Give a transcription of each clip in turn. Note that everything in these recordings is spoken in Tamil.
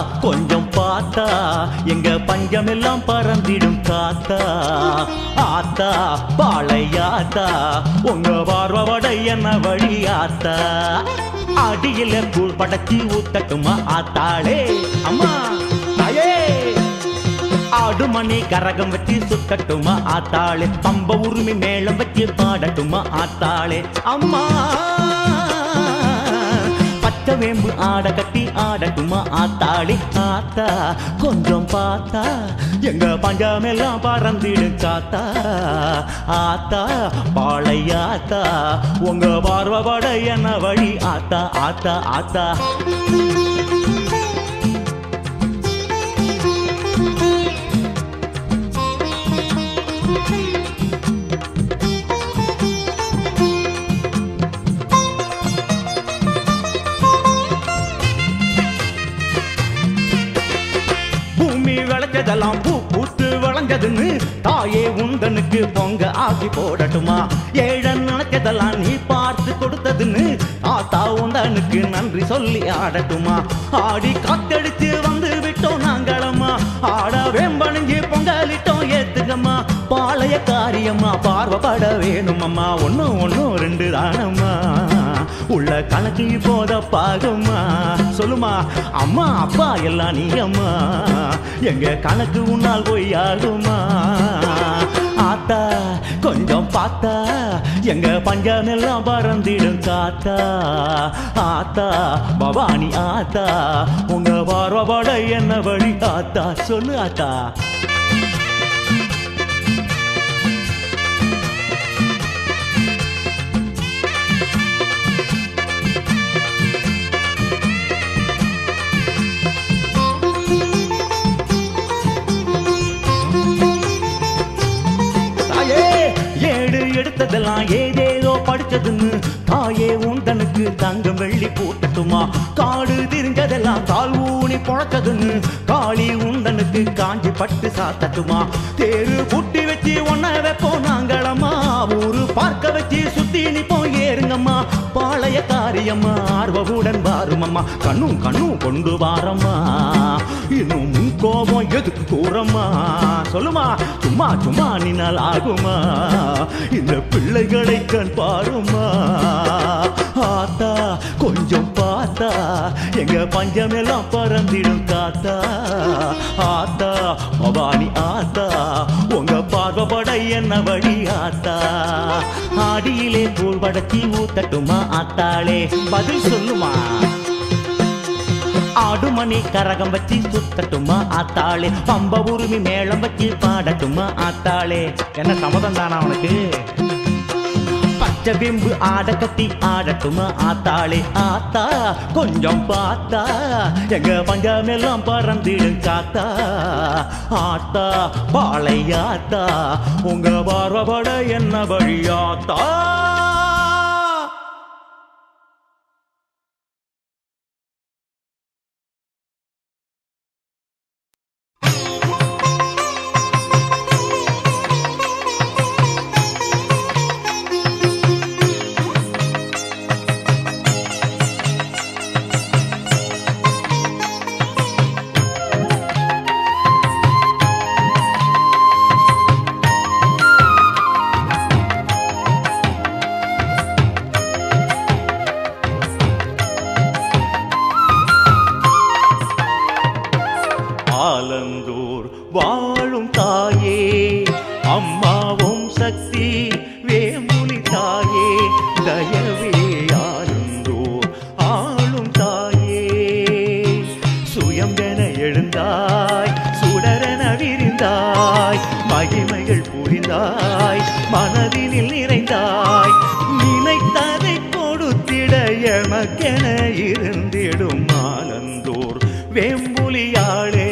கொஞ்சம் பார்த்தா எங்க பஞ்சமெல்லாம் பறந்திடும் காத்தா ஆத்தா பாளையாத்தா உங்க பார்வட என்ன வழி ஆத்தா அடியில கூழ் படச்சி ஊத்தட்டுமா ஆத்தாளே அம்மா தாயே ஆடு மணி கரகம் வச்சு சுத்தட்டுமா ஆத்தாளே பம்ப உரிமை மேளம் வச்சு பாடட்டுமா ஆத்தாளே அம்மா பச்சை வேம்பு ஆட கட்டி ஆடட்டுமா ஆத்தாளி ஆத்தா கொஞ்சம் பார்த்தா எங்க பஞ்சமெல்லாம் பறந்திடு காத்தா ஆத்தா பாளையாத்தா உங்க பார்வபட என்ன வழி ஆத்தா ஆத்தா ஆத்தா பூமி விளைச்சதெல்லாம் பூ பூத்து விளைஞ்சதுன்னு தாயே உந்தனுக்கு பொங்க ஆக்கி போடட்டுமா ஏழன் நினைச்சதெல்லாம் நீ பார்த்து கொடுத்ததுன்னு ஆத்தா உந்தனுக்கு நன்றி சொல்லி ஆடட்டுமா ஆடி காத்தடிச்சு வந்து விட்டோம் நாங்களம்மா ஆட வேம்பணிஞ்சு பொங்கலிட்டோம் ஏத்துக்கம்மா பாளைய காரியம்மா பார்வப்பட வேணுமம்மா ஒண்ணு ஒண்ணு ரெண்டு தானம்மா உள்ள கணக்கு போத பாகம்மா சொல்லுமா அம்மா அப்பா எல்லாம் நீ அம்மா எங்க கணக்கு உன்னால் பொய்யாகுமா ஆத்தா கொஞ்சம் பார்த்தா எங்க பஞ்சமெல்லாம் பறந்திடும் காத்தா ஆத்தா பவானி ஆத்தா உங்க பார்வபட என்ன வழி ஆத்தா சொல்லு ஆத்தா தாயே ஏடு எடுத்ததெல்லாம் ஏதேதோ படிச்சதுன்னு தாயே உந்தனுக்கு தங்கம் வெள்ளி போட்டட்டுமா காடு திரிஞ்சதெல்லாம் கால் ஊனி பொழச்சதுன்னு காளி உந்தனுக்கு காஞ்சி பட்டு சாத்தட்டுமா தேரு புட்டி வச்சு ஒன்ன வைப்போம் நாங்களம்மா ஊரு பார்க்க வச்சு சுத்தி நிப்போம் ஏறுங்கம்மா பாளைய காரியம்மா ஆர்வவுடன் வாருமம்மா கண்ணும் கண்ணும் கொண்டு வாரம்மா இன்னும் உன் கோபம் எதுக்கு கூறம்மா சொல்லுமா சும்மா சும்மா நின்னால் ஆகுமா இந்த பிள்ளைகளை கண் பாருமா ஆத்தா கொஞ்சம் பார்த்தா எங்க பஞ்சமெல்லாம் பறந்திடும் காத்தா ஆத்தா பவானி ஆத்தா உங்க பார்வப்பட என்ன வழி ஆத்தா ஆடியிலே கூழ் வடச்சி ஊத்தட்டுமா ஆத்தாளே பதில் சொல்லுமா ஆடுமணி கரகம் வச்சு சுத்தட்டுமா ஆத்தாளே பம்ப உரிமை மேளம் வச்சு பாடட்டுமா ஆத்தாளே என்ன சம்மதம் தானா அவனுக்கு பச்சை பிம்பு ஆட கட்டி ஆடட்டுமா ஆத்தாளே ஆத்தா கொஞ்சம் பார்த்தா எங்க பஞ்சமெல்லாம் பறந்திடும் காத்தா ஆத்தா பாளையாத்தா உங்க பார்வபட என்ன வழியாத்தா ஆலந்தூர் வாழும் தாயே அம்மாவும் சக்தி வேமுனி தாயே தயவே ஆலந்தூர் ஆளும் தாயே சுயம்பென எழுந்தாய் சுடரென விரிந்தாய் மகிமைகள் புரிந்தாய் மனதினில் நிறைந்தாய் நினைத்ததை கொடுத்திட எமக்கென இருந்திடும் ஆலந்தூர் வேம்புலியாளே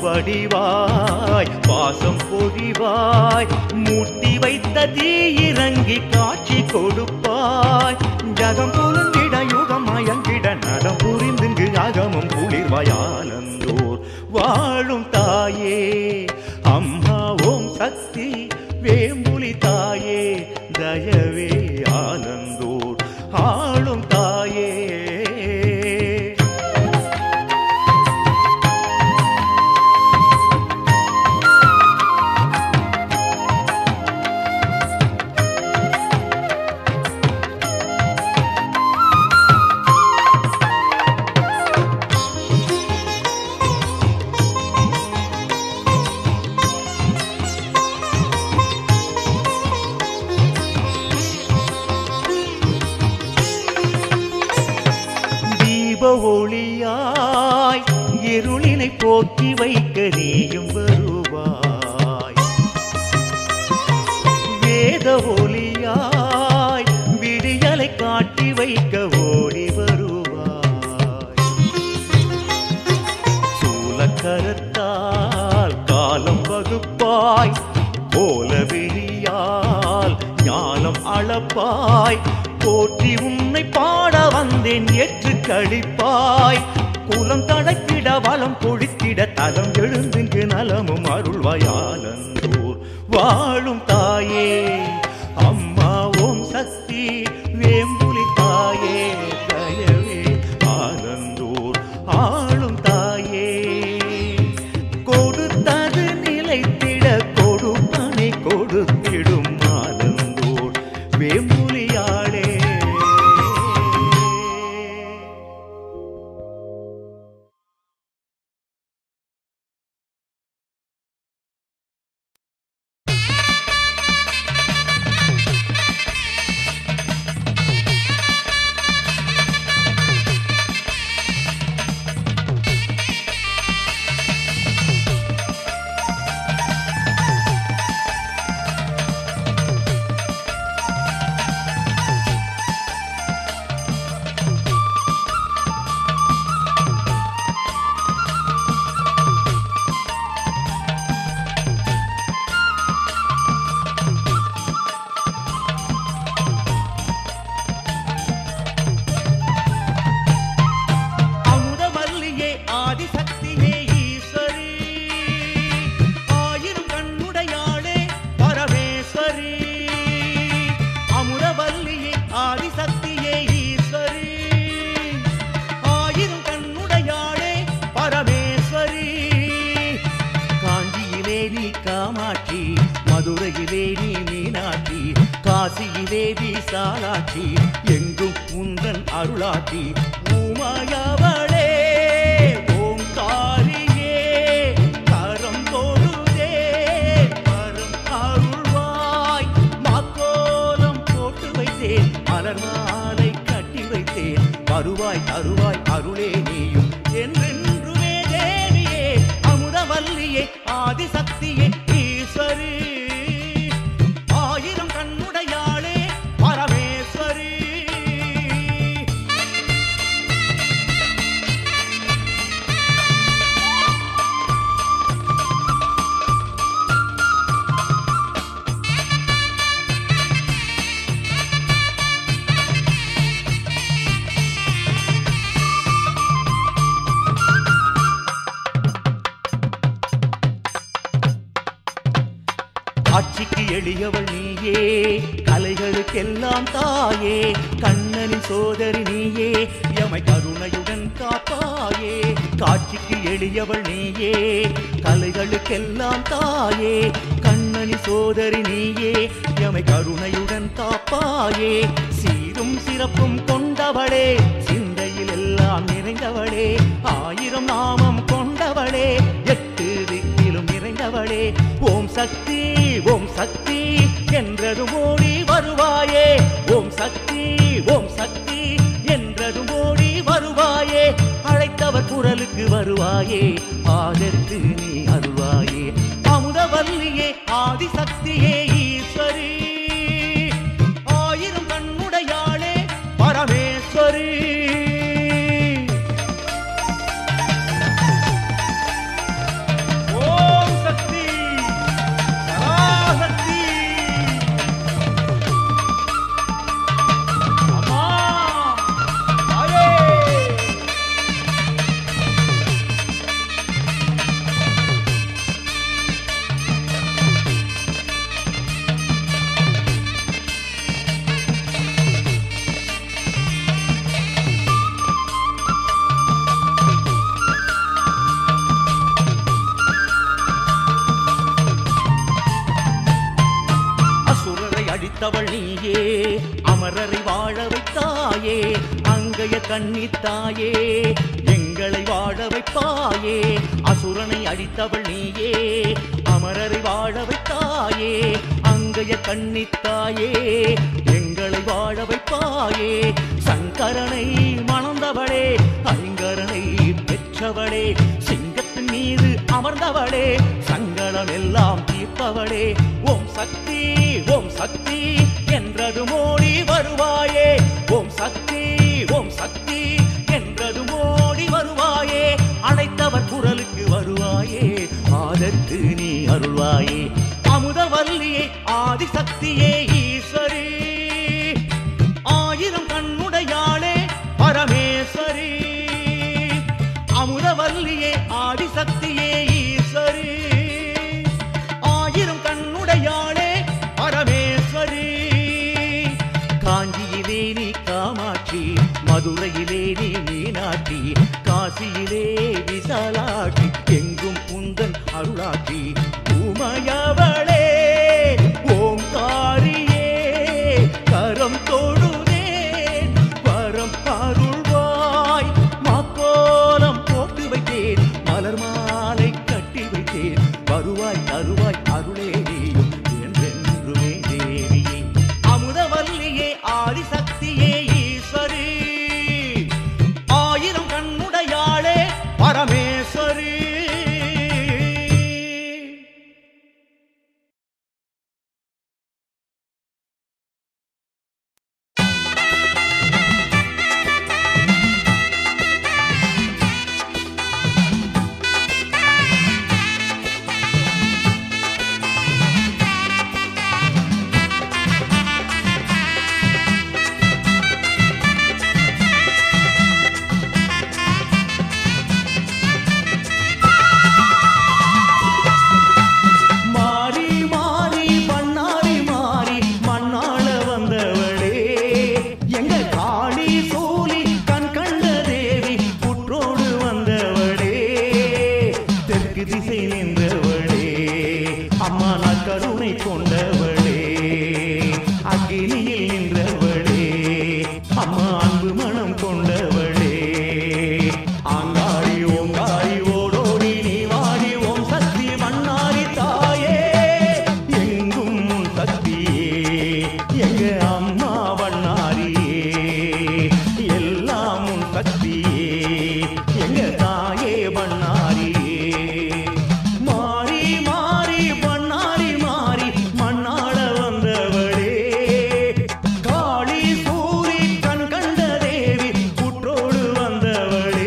வடிவாய் பாசம் பொழிவாய் மூட்டி வைத்த தீ இறங்கி காட்சி கொடுப்பாய் ஜகம் புலந்திட யுகம் மயங்கிட நடம் புரிந்துங்கு அகமும் குளிர்வாயானந்தோர் வாழும் தாயே அம்மா ஓம் சக்தி வேம்புலி தாயே தயவே ஆனந்தோர் ஆளும் தாயே தீப ஒளியாய் இருளினை போக்கி வைக்க நீயும் வருவாய் வேத ஒளியாய் விடியலை காட்டி வைக்க ஓடி வருவாய் சூலக்கரத்தால் காலம் வகுப்பாய் போல விழியால் ஞானம் அளப்பாய் போற்றி உன்னை பாட வந்தேன் ஏற்று கழிப்பாய் குலம் தடைக்கிட வலம் கொழித்திட தலம் எழுந்துங்கு நலமும் அருள்வாயானந்தூர் வாழும் தாயே அம்மா ஓம் சக்தி வேம்புலி தாயே தயவே ஆனந்தூர் ஆளும் தாயே கொடுத்தது நிலைத்திட கொடுப்பனை கொடுத்திடும் ஆனந்தூர் வேம்புலியாளே அமுதவல்லியே ஆதிசக்தியே ஈஸ்வரி ஆயிரம் கண்ணுடையாளே பரமேஸ்வரி அமுதவல்லியே ஆதிசக்தியே ஈஸ்வரி ஆயிரம் கண்ணுடையாளே பரமேஸ்வரி காஞ்சியிலே நீ காமாட்சி மதுரையிலே நீ மீனாட்சி காசியிலே நீ சாலாட்சி எங்கும் உந்தன் அருளாட்சி உமாயவளே ஓங்காரியே கரம் தொழுதே பரம் அருள்வாய் மாக்கோலம் போட்டு வைத்தேன் மலர் மாலை கட்டி வைத்தேன் வருவாய் தருவாய் அருளே நீயும் என்றென்றுமே தேவியே அமுதவல்லியே ஆதிசக்தியே ஈஸ்வரி ஆயிரம் கண்ணுடையாளே பரமேஸ்வரி ஆட்சிக்கு எளியவள் நீயே கலைகளுக்கெல்லாம் தாயே கண்ணனின் சோதரி நீயே எமை கருணையுடன் காப்பாயே காட்சிக்கு எளியவள் நீயே கலைகளுக்கெல்லாம் தாயே கண்ணனின் சோதரி நீயே எமை கருணையுடன் காப்பாயே சீரும் சிறப்பும் கொண்டவளே சிந்தையில் எல்லாம் நிறைந்தவளே ஆயிரம் நாமம் கொண்டவளே எட்டு திக்கிலும் நிறைந்தவளே ஓம் சக்தி ஓம் சக்தி என்றதும் ஓடி வருவாயே ஓம் சக்தி ஓம் சக்தி என்றதும் ஓடி வருவாயே அழைத்தவர் குரலுக்கு வருவாயே ஆதரித்து நீ அருள்வாயே அமுதவல்லியே ஆதிசக்தியே ஈஸ்வரி ஆயிரம் கண்ணுடையாளே பரமேஸ்வரி அமரரை வாழ வைத்தாயே அங்கைய கண்ணித்தாயே எங்களை வாழ வைப்பாயே அசுரனை அழித்தவள் நீயே அமரரை வாழ வைத்தாயே அங்கைய கண்ணித்தாயே எங்களை வாழ வைப்பாயே சங்கரனை மணந்தவளே ஐங்கரனை பெற்றவளே சிங்கத்தின் மீது அமர்ந்தவளே சங்கடம் எல்லாம் தீர்ப்பவளே ஓம் சக்தி ஓம் சக்தி என்றது மோடி வருவாயே ஓம் சக்தி ஓம் சக்தி என்றது மோடி வருவாயே அழைத்தவர் குரலுக்கு வருவாயே ஆதற்கு நீ அருள்வாயே அமுதவல்லியே ஆதிசக்தியே ஈஸ்வரி ஆயிரம் கண்ணுடையாளே பரமேஸ்வரி அமுதவல்லியே ஆதிசக்தியே ஈஸ்வரி ஆயிரம் கண்ணுடையாளே பரமேஸ்வரி காஞ்சியிலே நீ காமாட்சி மதுரையிலே நீ மீனாட்சி காசியிலே விசாலாட்சி எங்கும் உந்தன் அருளாட்சி உமையவளே ஓங்காரியே கரம் தொழுதேன் வரம் அருள்வாய் மாக்கோலம் போட்டு வைத்தேன் மலர் மாலை கட்டி வைத்தேன் வருவாய் தருவாய் அருளே நீயும் என்றென்றுமே தேவியே அமுதவல்லியே ஆதிசக்தியே ஈஸ்வரி ஆயிரம் கண்ணுடையாளே பரமேஸ்வரி மாறி மாறி மண்ணாரி மாறி மண்ணாள வந்தவளே எங்க காளி சூலி கண் கண்ட தேவி புற்றோடு வந்தவளே தெற்கு திசை நின்றவளே அம்மா நான் கருணை கொண்டவளே அக்கினியில் நின்றவளே அம்மா அன்பு மனம் கொண்டவளே ஆங்காடி ஓங்காடி ஓடோடி நீ வாடி ஓம் சக்தி மண்ணாரி தாயே எங்கும் உன் சக்தியே எங்க அம்மா வண்ணாரியே எல்லாம் உன் சக்தியே எங்க தாயே வண்ணாரியே மாறி மாறி பண்ணாரி மாறி மண்ணாட வந்தவளே காளி சூரி கண் கண்ட தேவி புற்றோடு வந்தவளே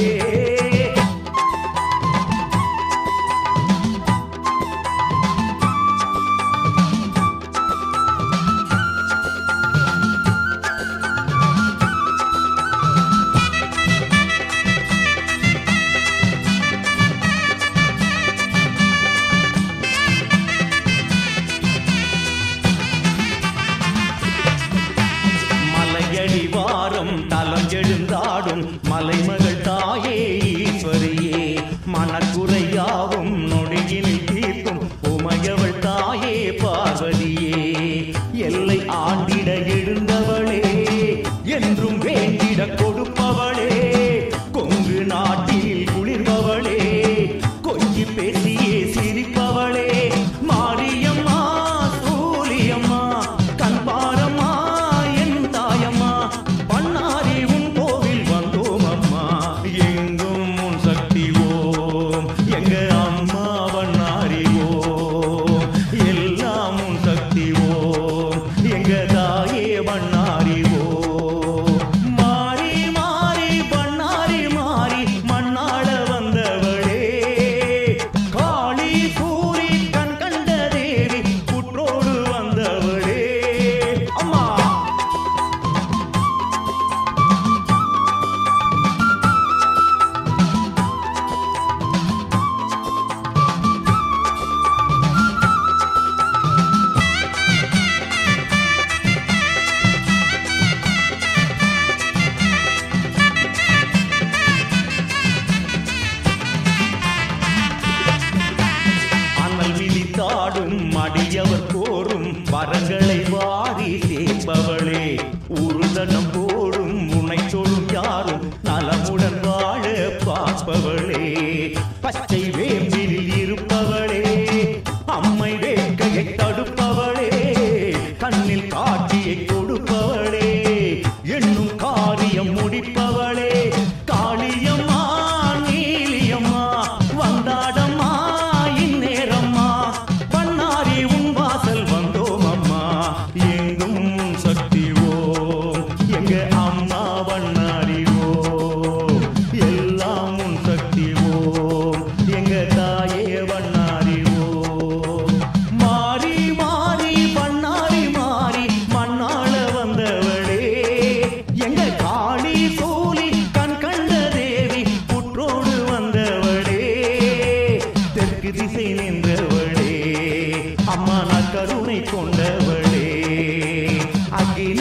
மலையடி வாரம் தலம் எழுந்தாடும் மலைமகள் தாயே ஈஸ்வரியே மனக்குறையாவும் நொடியினில் தீர்க்கும் உமையவள் தாயே பார்வதியே எல்லை ஆண்டிட எழுந்தவளே என்றும் வேண்டிட கொடுப்பவளே கொங்கு நாட்டில் குளிர்பவளே கொஞ்சி பேசியே சிரிப்பவளே மாரியம்மா சூரியம்மா கண்பாரம்மா என் தாயம்மா பண்ணாரி உன் கோவில்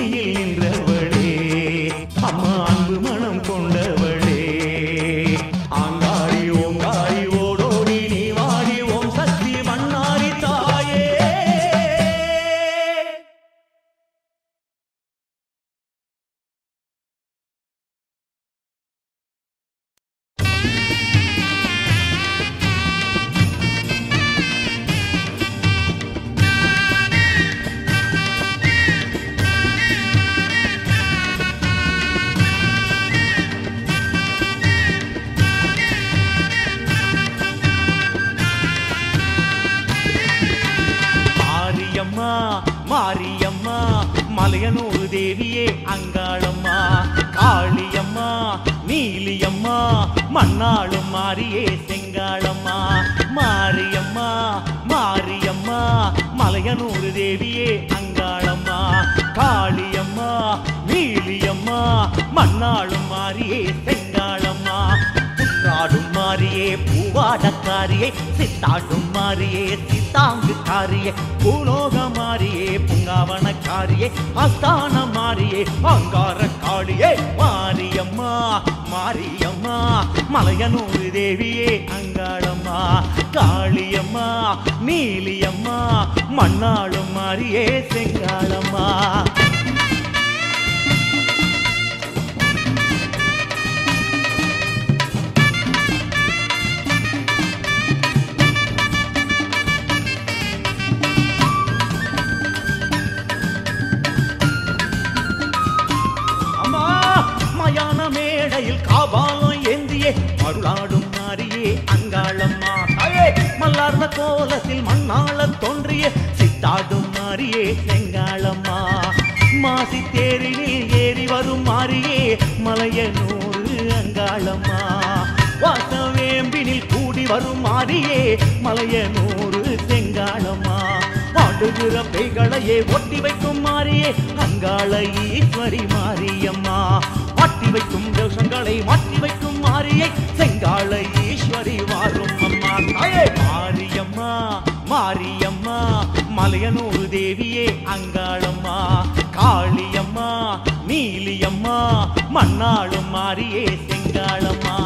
பூமியில் நின்றவளே அம்மா அன்பு மனம் கொண்டவளே ஆங்காரி ஓங்காரி ஓடோடி நீ வாடி ஓம் சக்தி மண்ணாரி தாயே மாரியம்மா மாரியம்மா மலையனூர் தேவியே அங்காளம்மா காளியம்மா நீலியம்மா மண்ணாளும் மாரியே செங்காளம்மா மாரியம்மா மாரியம்மா மலையனூர் தேவியே அங்காளம்மா காளியம்மா நீலியம்மா மண்ணாளும் மாரியே செங்காளம்மா புற்றாடும் மாறியே பூவாடக்காரியே சித்தாடும் மாறியே சித்தாங்கு காரியே பூலோக மாறியே புங்காவனக்காரியே அஸ்தான மாறியே அங்கார காளியே மாரியம்மா மாரியம்மா மலையனூர் தேவியே அங்காளம்மா காளியம்மா நீலியம்மா மண்ணாளும் மாறியே செங்காளம்மா அம்மா மயான மேடையில் காபாலம் ஏந்தியே அருளாடும் மாறியே அங்காளம்மா தாயே மல்லார்ந்த கோலத்தில் மண்ணாள தோன்றிய சித்தாடும் மாறியே செங்காளம்மா மாசி தேரினில் ஏறி வரும் மாறியே மலையனூறு அங்காளம்மா வாசவேம்பினில் கூடி வரும் மாறியே மலையனூறு செங்காளம்மா ஆடுகிற பேய்களையே ஒட்டி வைக்கும் மாறியே அங்காள ஈஸ்வரி மாரியம்மா மாட்டி வைக்கும் தோஷங்களை மாட்டி வைக்கும் மாறியே செங்காள ஈஸ்வரி வாரும் அம்மா தாயே மாரியம்மா மாரியம்மா மலையனூர் தேவியே அங்காளம்மா காளியம்மா நீலியம்மா மண்ணாளும் மாறியே செங்காளம்மா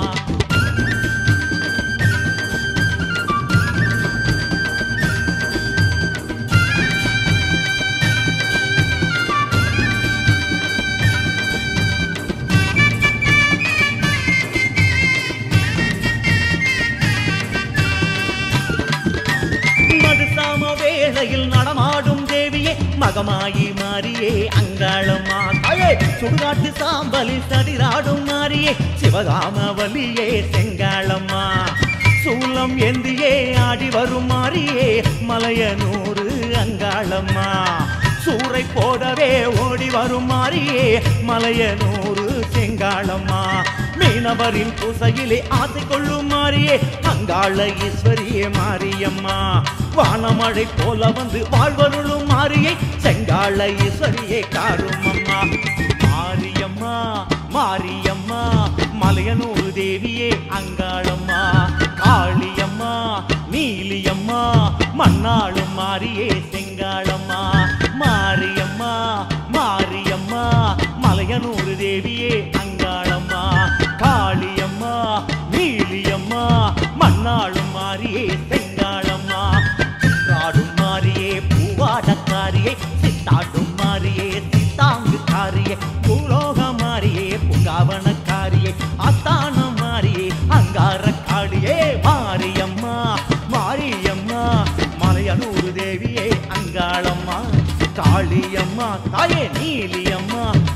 மதுசாம வேளையில் நடமாடும் தேவியே மகமாயி மாறியே அங்காளம்மா தாயே சுடுகாட்டு சாம்பலில் சதிராடும் மாறியே சிவகாமவல்லியே செங்காளம்மா சூலம் ஏந்தியே ஆடி வரும் மாறியே மலையனூறு அங்காளம்மா சூறை போடவே ஓடி வரும் மாறியே மலையனூறு செங்காளம்மா மீனவரின் பூசையிலே ஆசை கொள்ளும் மாறியே அங்காள ஈஸ்வரியே மாரியம்மா வானமழை போல வந்து வாழ்வருளும் மாறியே செங்காள ஈஸ்வரியே காரும் அம்மா மாரியம்மா மாரியம்மா மலையனூர் தேவியே அங்காளம்மா காளியம்மா நீலியம்மா மண்ணாளும் மாறியே செங்காளம்மா மாரியம்மா மாரியம்மா மலையனூர் தேவியே அங்காளம்மா காளியம்மா நீலியம்மா மண்ணாளும் மாறியே செங்காளம்மா ஆடும் மாறியே பூவாடக்காரியே சித்தாடும் மாறியே சித்தாங்கு காரியே பூலோக மாறியே புங்காவனக்காரியே அஸ்தானம் மாறியே அங்கார காளியே மாரியம்மா மாரியம்மா மலையனூர் தேவியே அங்காளம்மா காளியம்மா தாயே நீலியம்மா